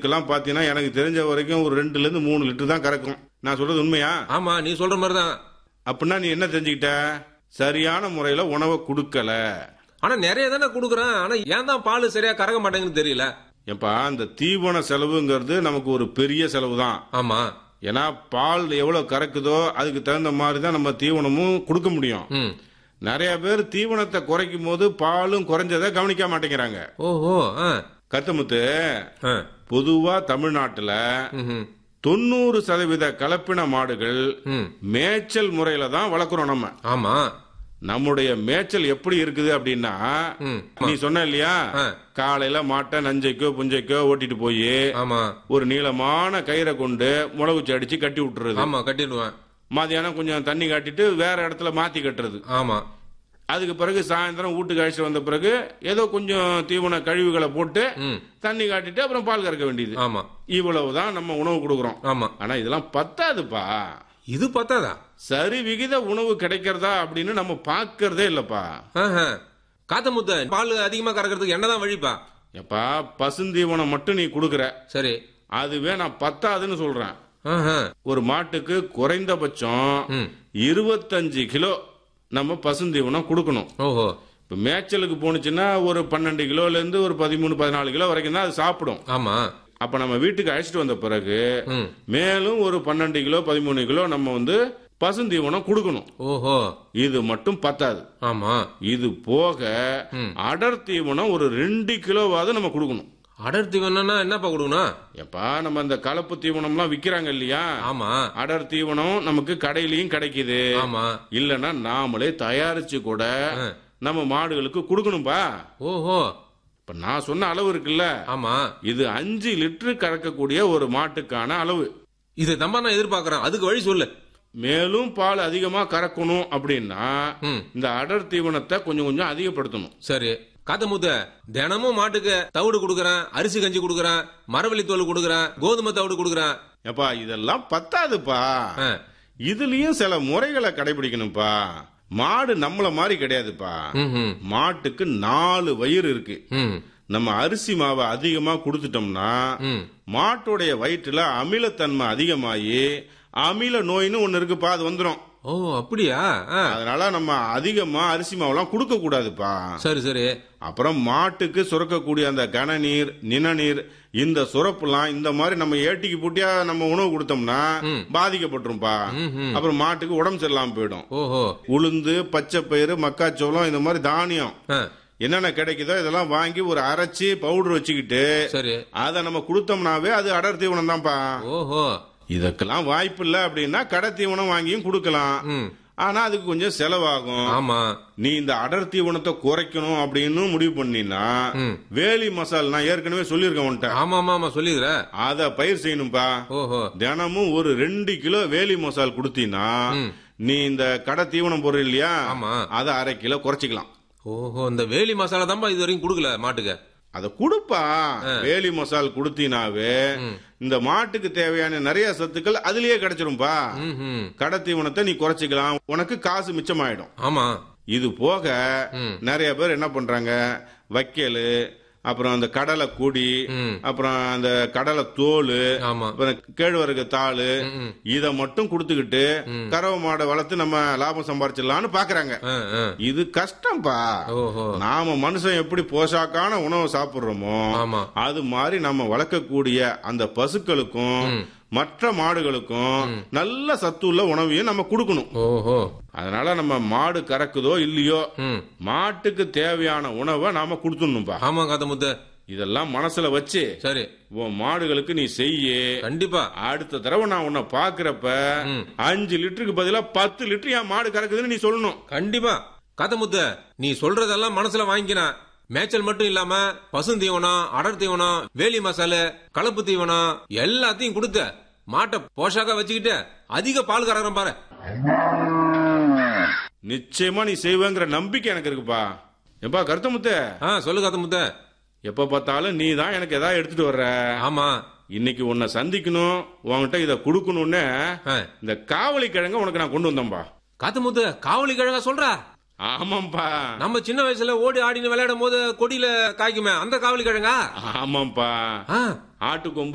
மாடுகளுக்கெல்லாம் பாத்தீங்கன்னா எனக்கு தெரிஞ்ச வரைக்கும் ஒரு ரெண்டுல இருந்து மூணு லிட்டர் தான் கறக்கும் நான் சொல்றது உண்மையா ஆமா நீ சொல்ற மாதிரி தான் அப்படின்னா நீ என்ன தெரிஞ்சுக்கிட்ட சரியான முறையில உணவை கொடுக்கல ஆனா நிறைய தானே குடுக்குறேன் ஆனா ஏன் தான் பால் சரியா கறக்க மாட்டேங்குன்னு தெரியல ஏப்பா இந்த தீவன செலவுங்கிறது நமக்கு ஒரு பெரிய செலவு தான் ஆமா ஏன்னா பால் எவ்வளவு கறக்குதோ அதுக்கு தகுந்த மாதிரி தான் நம்ம தீவனமும் கொடுக்க முடியும் ம் நிறைய பேர் தீவனத்தை குறைக்கும் போது பாலும் குறைஞ்சதை கவனிக்க மாட்டேங்கிறாங்க ஓஹோ ஆ கத்தமுத்து ஆ பொதுவா தமிழ்நாட்டுல ம்ஹும். தொண்ணூறு சதவீத கலப்பின மாடுகள் ம் மேய்ச்சல் முறையில தான் வளர்க்குறோம் நம்ம ஆமா நம்முடைய மேய்ச்சல் எப்படி இருக்குது அப்படின்னா ம் நீ சொன்ன இல்லையா ஆ. காலையில மாட்டை நஞ்சைக்கோ புஞ்சைக்கோ ஓட்டிட்டு போய் ஆமா ஒரு நீளமான கயிறை கொண்டு முளகுச்சி அடிச்சு கட்டி விட்டுறது ஆமா கட்டிடுவேன் மதியானம் கொஞ்சம் தண்ணி காட்டிட்டு வேற இடத்துல மாத்தி கட்டுறது ஆமா அதுக்கு பிறகு சாயந்தரம் வீட்டுக்கு அழைச்சிட்டு வந்த பிறகு ஏதோ கொஞ்சம் தீவன கழிவுகளை போட்டு ம் தண்ணி காட்டிட்டு அப்புறம் பால் கறக்க வேண்டியது ஆமா இவ்வளவுதான் நம்ம உணவு கொடுக்குறோம் ஆமா ஆனா இதெல்லாம் பத்தாதுப்பா இது பத்தாதா சரி விகித உணவு கிடைக்கிறதா அப்படின்னு நம்ம பார்க்கறதே இல்லப்பா ஆஹா. காத்த முத்த பால் அதிகமா கறக்கிறதுக்கு என்னதான் வழிப்பா எப்பா பசுந்தீவனம் மட்டும் நீ கொடுக்குற சரி அதுவே நான் பத்தாதுன்னு சொல்றேன் ஆஹா. ஒரு மாட்டுக்கு குறைந்தபட்சம் ம் இருபத்தஞ்சு கிலோ நம்ம பசுந்தீவனம் கொடுக்கணும் ஓஹோ இப்ப மேய்ச்சலுக்கு போனுச்சுன்னா ஒரு பன்னெண்டு கிலோல இருந்து ஒரு பதிமூணு பதினாலு கிலோ வரைக்கும் தான் அது சாப்பிடும் ஆமா அப்ப நம்ம வீட்டுக்கு அழைச்சிட்டு வந்த பிறகு ம் மேலும் ஒரு பன்னெண்டு கிலோ பதிமூணு கிலோ நம்ம வந்து பசுந்தீவனம் கொடுக்கணும் ஓஹோ இது மட்டும் பத்தாது ஆமா இது போக ம். அடர் தீவனம் ஒரு ரெண்டு கிலோவாவது நம்ம கொடுக்கணும் அடர்த்தி வேணும்னா என்னப்பா கொடுக்கணும் எப்பா நம்ம அந்த கலப்பு தீவனம்லாம் விக்கிறாங்க இல்லையா ஆமா அடர் தீவனம் நமக்கு கடையிலயும் கிடைக்குது ஆமா இல்லனா நாமளே தயாரிச்சு கூட ஆ. நம்ம மாடுகளுக்கு கொடுக்கணும்பா ஓஹோ இப்ப நான் சொன்ன அளவு இருக்குல்ல ஆமா இது அஞ்சு லிட்டர் கறக்கக்கூடிய ஒரு மாட்டுக்கான அளவு இது தம்பா நான் எதிர்பார்க்கறேன் அதுக்கு வழி சொல்லு மேலும் பால் அதிகமா கறக்கணும் அப்படின்னா ம் இந்த அடர் தீவனத்தை கொஞ்சம் கொஞ்சம் அதிகப்படுத்தணும் சரி காத்த முத்த தினமும் மாட்டுக்கு தவிடு கொடுக்கறேன் அரிசி கஞ்சி கொடுக்கறேன் மரவள்ளி தோல் கொடுக்கறேன் கோதுமை தவிடு கொடுக்கறேன் எப்பா இதெல்லாம் பத்தாதுப்பா ஆ, இதுலயும் சில முறைகளை கடைபிடிக்கணும்ப்பா மாடு நம்மள மாதிரி கிடையாதுப்பா ம், ம், மாட்டுக்கு நாலு வயிறு இருக்கு ம், நம்ம அரிசி மாவை அதிகமா கொடுத்துட்டோம்னா ம். மாட்டோடைய வயிற்றுல அமிலத்தன்மை அதிகமாகி அமில நோயின்னு ஒண்ணு இருக்குப்பா அது வந்துடும் ஓ அப்படியா ஆ, அதனால நம்ம அதிகமா அரிசி மாவெல்லாம் கொடுக்க கூடாதுப்பா சரி சரி அப்புறம் மாட்டுக்கு சுரக்கக்கூடிய அந்த கனநீர் நிணநீர் இந்த சுரப்புலாம் இந்த மாதிரி நம்ம ஏட்டிக்கு பூட்டியா நம்ம உணவு கொடுத்தோம்னா ம். பாதிக்கப்பட்டுரும்பா ம், ம். அப்புறம் மாட்டுக்கு உடம்பு சரியில்லாம போயிடும் ஓஹோ உளுந்து பச்சை பயிறு மக்காச்சோளம் இந்த மாதிரி தானியம் ஆ, என்னென்ன கிடைக்குதோ இதெல்லாம் வாங்கி ஒரு அரைச்சி பவுடர் வச்சுக்கிட்டு சரி அதை நம்ம கொடுத்தோம்னாவே அது அடர் தீவனம் தான்ப்பா ஓஹோ இதுக்கெல்லாம் வாய்ப்பு இல்லை அப்படின்னா கடை தீவனம் வாங்கியும் கொடுக்கலாம் ம் ஆனா அதுக்கு கொஞ்சம் செலவாகும் ஆமா நீ இந்த அடர் தீவனத்தை குறைக்கணும் அப்படின்னு முடிவு பண்ணினா ம். வேலி மசால் நான் ஏற்கனவே சொல்லியிருக்கேன் உன்கிட்ட ஆமா ஆமா ஆமா சொல்லிடுற அத பயிர் செய்யணும்பா ஓஹோ தினமும் ஒரு ரெண்டு கிலோ வேலி மசால் கொடுத்தீங்கன்னா ம். நீ இந்த கடை தீவனம் பொருள் இல்லையா ஆமா. அதை அரை கிலோ குறைச்சிக்கலாம் ஓஹோ இந்த வேலி மசாலா தான்ப்பா இது வரைக்கும் கொடுக்கல மாட்டுக்கு அதை கொடுப்பா வேலி மசால் கொடுத்தீனாவே ம். இந்த மாட்டுக்கு தேவையான நிறைய சத்துக்கள் அதுலயே கிடைச்சிரும்பா ம், ம். கடை தீவனத்தை நீ குறைச்சிக்கலாம் உனக்கு காசு மிச்சமாயிடும் ஆமா இது போக ம். நிறைய பேர் என்ன பண்றாங்க வைக்கல் அப்புறம் அந்த கடலை கொடி ம். அப்புறம் அந்த கடலை தோல் ஆமா அப்புறம் கேழ்வரகு தாள் ம், ம். இத மட்டும் கொடுத்துக்கிட்டு கறவை மாடை வளர்த்து நம்ம லாபம் சம்பாரிச்சிடலாம்னு பாக்குறாங்க ஆ, ஆ. இது கஷ்டம்பா ஓஹோ நாம மனுஷன் எப்படி போஷாக்கான உணவு சாப்பிடுறோமோ ஆமா அது மாதிரி நம்ம வளர்க்கக்கூடிய அந்த பசுக்களுக்கும் ம். மற்ற மாடுகளுக்கும் நல்ல சத்துள்ள உணவையும் நம்ம கொடுக்கணும் ஓஹோ அதனால நம்ம மாடு கறக்குதோ இல்லையோ ம் மாட்டுக்கு தேவையான உணவை நாம கொடுத்துடணும்பா ஆமா காத்த முத்த இதெல்லாம் மனசுல வச்சு சரி உன் மாடுகளுக்கு நீ செய்ய கண்டிப்பா அடுத்த தடவை நான் உன்னை பாக்குறப்ப ம். அஞ்சு லிட்டருக்கு பதிலா பத்து லிட்டர் என் மாடு கறக்குதுன்னு நீ சொல்லணும் கண்டிப்பா காத்தமுத்த நீ சொல்றதெல்லாம் மனசுல வாங்கிக்கிறேன் மேய்ச்சல் மட்டும் இல்லாம பசும் தீவனம் அடர் தீவனம் வேலி மசாலு கலப்பு தீவனம் எல்லாத்தையும் கொடுத்த மாட்டை போஷாக்கா வச்சுக்கிட்டு அதிக பால் கறக்குறேன் பாரு நிச்சயமா நீ செய்வேங்கிற நம்பிக்கை எனக்கு இருக்குப்பா எப்பா கருத்தமுத்த ஆ சொல்லு காத்தமுத்த எப்ப பார்த்தாலும் நீ தான் எனக்கு ஏதாவது எடுத்துட்டு வர்ற ஆமா இன்னைக்கு உன்னை சந்திக்கணும் உன்கிட்ட இதை கொடுக்கணும்னு ஆ. இந்த காவலி கிழங்க உனக்கு நான் கொண்டு வந்தேன்பா காத்தமுத்த காவலி கிழங்கா சொல்ற ஆமாம்பா நம்ம சின்ன வயசுல ஓடி ஆடின்னு விளையாடும் போது கொடியில காய்க்குமே அந்த காவலி கிழங்கா ஆமாம்பா ஆ ஆட்டு கொம்பு